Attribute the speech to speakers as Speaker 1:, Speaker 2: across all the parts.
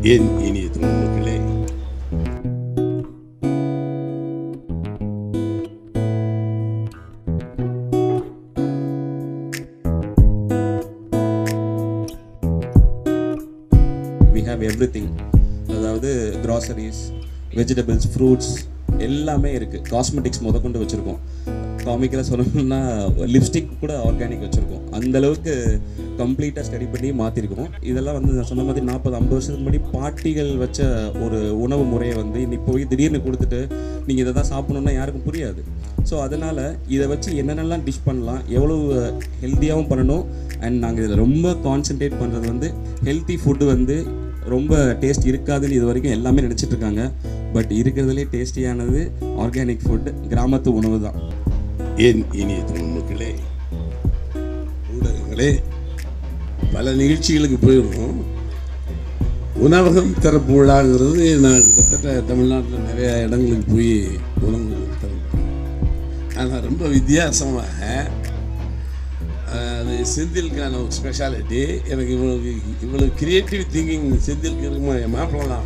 Speaker 1: என் இனிய தமிழ் மக்களே
Speaker 2: we have everything அதாவது கிராசரிஸ் வெஜிடபிள்ஸ் ஃப்ரூட்ஸ் எல்லாமே இருக்குது காஸ்மெட்டிக்ஸ் முதற்கொண்டு வச்சுருக்கோம் காமிக்கலாக சொல்லணும்னா லிப்ஸ்டிக் கூட ஆர்கானிக் வச்சுருக்கோம் அந்த அளவுக்கு கம்ப்ளீட்டாக ஸ்டடி பண்ணி மாற்றிருக்கோம் இதெல்லாம் வந்து நான் சொன்ன மாதிரி நாற்பது ஐம்பது வருஷத்துக்கு முன்னாடி பாட்டிகள் வச்ச ஒரு உணவு முறையை வந்து இன்னைக்கு போய் திடீர்னு கொடுத்துட்டு நீங்கள் இதை தான் சாப்பிடணுன்னா யாருக்கும் புரியாது ஸோ அதனால் இதை வச்சு என்னென்னலாம் டிஷ் பண்ணலாம் எவ்வளோ ஹெல்த்தியாகவும் பண்ணணும் அண்ட் நாங்கள் இதில் ரொம்ப கான்சென்ட்ரேட் பண்ணுறது வந்து ஹெல்த்தி ஃபுட்டு வந்து ரொம்ப டேஸ்ட் இருக்காதுன்னு இது வரைக்கும் எல்லாமே நினச்சிட்டு இருக்காங்க பட் இருக்கிறதுலே டேஸ்டியானது ஆர்கானிக் ஃபுட் கிராமத்து உணவு தான்
Speaker 1: என் இனிய தமிழ் மக்களே ஊடகங்களே பல நிகழ்ச்சிகளுக்கு போயிருக்கோம் உணவகம் திறப்பு விழாங்கிறது நான் கிட்டத்தட்ட தமிழ்நாட்டில் நிறைய இடங்களுக்கு போய் உணவு திறப்பேன் ஆனால் ரொம்ப வித்தியாசமாக அஹ், அது செந்திலுக்கான ஒரு ஸ்பெஷாலிட்டி எனக்கு இவ்வளவு இவ்வளவு கிரியேட்டிவ் திங்கிங் செந்திலுக்கு இருக்குமா என் மாப்பிள்ள தான்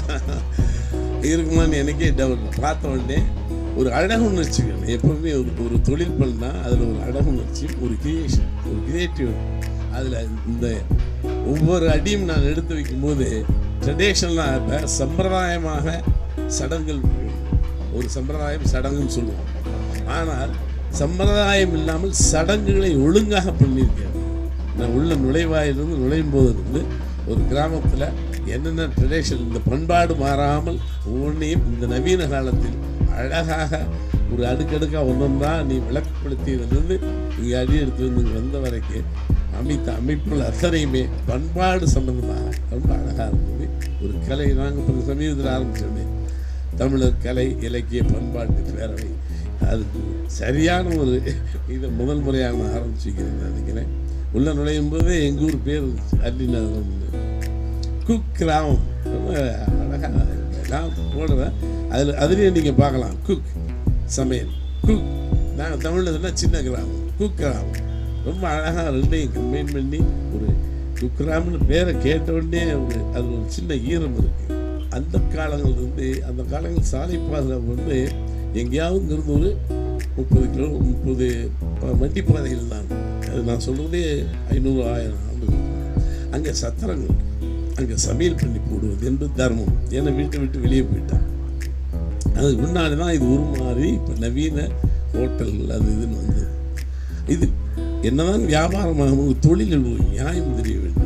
Speaker 1: இருக்குமான்னு எனக்கே டவுட் பார்த்த உடனே ஒரு அழகு உணர்ச்சி வேணும் எப்பவுமே ஒரு ஒரு தொழில் பண்ணால் அதில் ஒரு அழகு உணர்ச்சி ஒரு கிரியேஷன் ஒரு கிரியேட்டிவ் அதில் இந்த ஒவ்வொரு அடியும் நான் எடுத்து வைக்கும்போது ட்ரெடிஷ்னலாக இப்போ சம்பிரதாயமாக சடங்குகள் ஒரு சம்பிரதாயம் சடங்குன்னு சொல்லுவோம் ஆனால் சம்பிரதாயம் இல்லாமல் சடங்குகளை ஒழுங்காக பண்ணியிருக்கேன் நான் உள்ள நுழைவாயிலிருந்து நுழையும் போது இருந்து ஒரு கிராமத்தில் என்னென்ன ட்ரெடிஷன் இந்த பண்பாடு மாறாமல் ஒவ்வொன்றையும் இந்த நவீன காலத்தில் அழகாக ஒரு அடுக்கடுக்காக ஒன்றொன்றா நீ விளக்கப்படுத்தியதிலிருந்து இங்கே அடி எடுத்து வந்து இங்கே வந்த வரைக்கும் அமைத்த அமைப்புகள் அத்தனையுமே பண்பாடு சம்பந்தமாக ரொம்ப அழகாக இருந்தது ஒரு கலை நாங்கள் இப்போ சமீபத்தில் ஆரம்பிச்சோமே தமிழர் கலை இலக்கிய பண்பாட்டு பேரவை அதுக்கு சரியான ஒரு இதை முதல் முறையாக நான் ஆரம்பிச்சிக்கிறேன் நினைக்கிறேன் உள்ள நுழையும் போது எங்கள் ஊர் பேர் அல்லிநகரம் குக் கிராமம் ரொம்ப அழகாக நான் போடுறேன் அதில் அதுலேயும் நீங்கள் பார்க்கலாம் குக் சமையல் குக் நாங்கள் தமிழில் சொன்னால் சின்ன கிராமம் குக் கிராமம் ரொம்ப அழகாக ரெண்டையும் கம்பைன் பண்ணி ஒரு குக்கிராம்னு பேரை கேட்ட உடனே ஒரு அது ஒரு சின்ன ஈரம் இருக்குது அந்த காலங்கள் இருந்து அந்த காலங்கள் சாலை பாதுகாப்பு வந்து எங்கேயாவது இங்கிருந்து ஒரு முப்பது கிலோ முப்பது வண்டி பாதைகள் தான் அது நான் சொல்கிறதே ஐநூறு ஆயிரம் ஆண்டுகள் அங்கே சத்திரங்கள் அங்கே சமையல் பண்ணி போடுவது என்பது தர்மம் ஏன்னா வீட்டை விட்டு வெளியே போயிட்டான் அதுக்கு முன்னாடி தான் இது உருமாறி இப்போ நவீன ஹோட்டல்கள் அது இதுன்னு வந்தது இது என்னதான் வியாபாரமாகும் ஒரு தொழிலில் ஒரு நியாயம் தெரிய வேண்டும்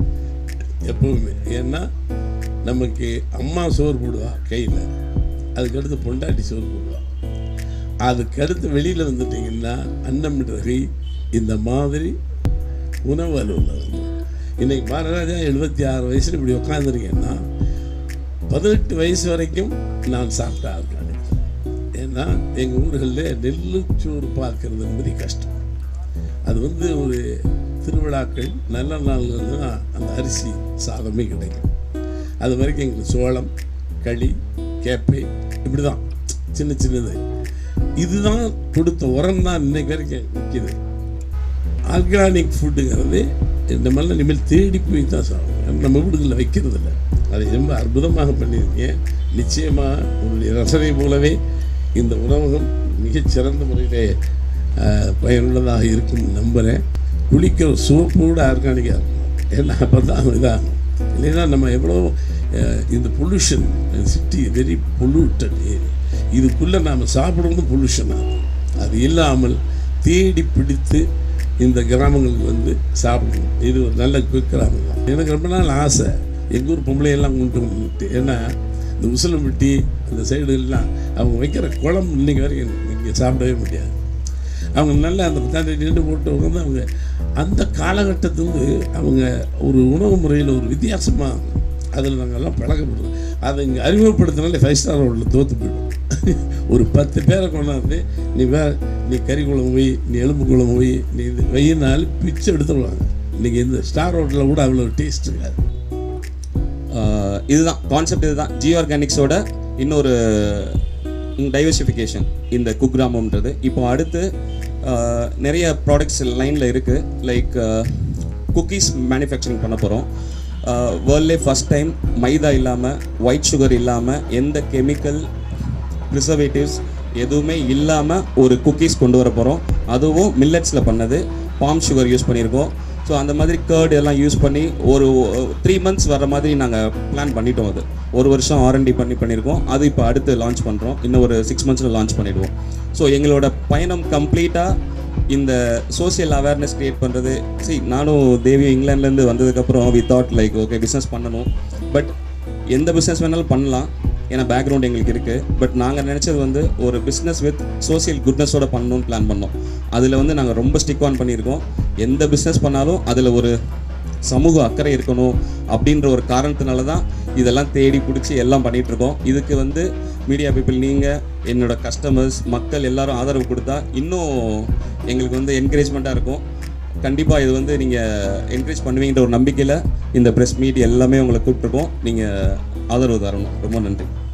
Speaker 1: எப்பவுமே ஏன்னா நமக்கு அம்மா சோறு போடுவா கையில் அதுக்கடுத்து பொண்டாட்டி சோறு போடுவா அதுக்கடுத்து வெளியில் வந்துட்டிங்கன்னா அன்னமிடகை இந்த மாதிரி உணவு அலுவலகம் இன்னைக்கு மகாராஜா எழுபத்தி ஆறு வயசில் இப்படி உட்காந்துருக்கேன்னா பதினெட்டு வயசு வரைக்கும் நான் சாப்பிட்டா இருக்கேன் ஏன்னா எங்கள் ஊர்களில் நெல்லுச்சோறு பார்க்கறது என்பது கஷ்டம் அது வந்து ஒரு திருவிழாக்கள் நல்ல நாள்கள் தான் அந்த அரிசி சாதமே கிடைக்கும் அது வரைக்கும் எங்களுக்கு சோளம் களி கேப்பை இப்படி தான் சின்ன சின்னது இதுதான் கொடுத்த உரம் தான் இன்னைக்கு வரைக்கும் நிற்கிது ஆர்கானிக் ஃபுட்டுங்கிறது இந்த மாதிரிலாம் இனிமேல் தேடி போய் தான் சாப்பிடும் நம்ம வீடுகளில் வைக்கிறது இல்லை அதை ரொம்ப அற்புதமாக பண்ணியிருக்கீங்க நிச்சயமாக உங்களுடைய ரசனை போலவே இந்த உணவகம் மிகச்சிறந்த முறையிலே ஆஹ், பயனுள்ளதாக இருக்கும் நம்புகிறேன் குளிக்கிற சோப்பு கூட ஆர்கானிக்காக இருக்கும் ஏன்னா அப்போ தான் இதாகும் இல்லைன்னா நம்ம எவ்வளோ ஆஹ், இந்த pollution city very polluted area இதுக்குள்ளே நாம் சாப்பிடுறது பொல்யூஷன் ஆகும் அது இல்லாமல் தேடி பிடித்து இந்த கிராமங்களுக்கு வந்து சாப்பிடணும் இது ஒரு நல்ல குக் கிராமம் தான் எனக்கு ரொம்ப நாள் ஆசை எங்கள் ஊர் பொம்பளையெல்லாம் கொண்டு வந்துட்டு ஏன்னா இந்த உசிலம்பட்டி அந்த சைடுலாம் அவங்க வைக்கிற குழம்பு இன்னைக்கு வரைக்கும் இங்கே சாப்பிடவே முடியாது அவங்க நல்லா அந்த தண்ணி நின்று போட்டு உட்காந்து அவங்க அந்த காலகட்டத்துலேருந்து அவங்க ஒரு உணவு முறையில் ஒரு வித்தியாசமாக அதில் நாங்கள்லாம் பழக்கப்படுறோம் அதை இங்கே அறிமுகப்படுத்தினாலே ஃபைவ் ஸ்டார் ஹோட்டலில் தோற்று போயிடும் ஒரு பத்து பேரை கொண்டாந்து நீ வே நீ கறி குழம்பு வை நீ எலும்பு குழம்பு வை நீ இது வெயினாலும் பிச்சை எடுத்துருவாங்க இன்றைக்கி இந்த ஸ்டார் ஹோட்டலில் கூட அவ்வளோ டேஸ்ட் இருக்காது
Speaker 2: ஆஹ் இதுதான் கான்செப்ட் இதுதான் ஜி ஆர்கானிக்ஸோட இன்னொரு டைவர்சிஃபிகேஷன் இந்த குக்ராமம்ன்றது இப்போ அடுத்து ஆஹ் நிறைய ப்ராடக்ட்ஸ் லைனில் இருக்குது லைக் குக்கீஸ் மேனுஃபேக்சரிங் பண்ண போகிறோம் வேர்ல்ட்லே ஃபஸ்ட் டைம் மைதா இல்லாமல் ஒயிட் சுகர் இல்லாமல் எந்த கெமிக்கல் ப்ரிசர்வேட்டிவ்ஸ் எதுவுமே இல்லாமல் ஒரு குக்கீஸ் கொண்டு வர போகிறோம் அதுவும் மில்லட்ஸில் பண்ணது பாம் சுகர் யூஸ் பண்ணியிருக்கோம் ஸோ அந்த மாதிரி கேர்டு எல்லாம் யூஸ் பண்ணி ஒரு த்ரீ மந்த்ஸ் வர மாதிரி நாங்கள் பிளான் பண்ணிட்டோம் அது ஒரு வருஷம் ஆர்என்டி பண்ணி பண்ணியிருக்கோம் அது இப்போ அடுத்து லான்ச் பண்ணுறோம் இன்னும் ஒரு சிக்ஸ் மந்த்ஸில் லான்ச் பண்ணிடுவோம் ஸோ எங்களோட பயணம் கம்ப்ளீட்டாக இந்த சோஷியல் அவேர்னஸ் க்ரியேட் பண்ணுறது see நானும் தேவியும் இங்கிலாந்துலேருந்து வந்ததுக்கப்புறம் we thought like okay business பண்ணணும் பட் எந்த பிஸ்னஸ் வேணாலும் பண்ணலாம் ஏன்னா பேக்ரவுண்ட் எங்களுக்கு இருக்குது பட் நாங்கள் நினச்சது வந்து ஒரு பிஸ்னஸ் வித் சோஷியல் குட்னஸோட பண்ணணும்னு பிளான் பண்ணோம் அதில் வந்து நாங்கள் ரொம்ப ஸ்டிக் ஆன் பண்ணியிருக்கோம் எந்த பிஸ்னஸ் பண்ணாலும் அதில் ஒரு சமூக அக்கறை இருக்கணும் அப்படின்ற ஒரு காரணத்தினால தான் இதெல்லாம் தேடி பிடிச்சி எல்லாம் பண்ணிட்டு இருக்கோம் இதுக்கு வந்து மீடியா பீப்புள் நீங்கள் என்னோட கஸ்டமர்ஸ் மக்கள் எல்லாரும் ஆதரவு கொடுத்தா இன்னும் எங்களுக்கு வந்து என்கரேஜ்மெண்ட்டாக இருக்கும் கண்டிப்பாக இது வந்து நீங்கள் என்கரேஜ் பண்ணுவீங்கன்ற ஒரு நம்பிக்கையில் இந்த ப்ரெஸ் மீட் எல்லாமே உங்களை கூப்பிட்ருக்கோம் நீங்கள் ஆதரவு தரணும் ரொம்ப நன்றி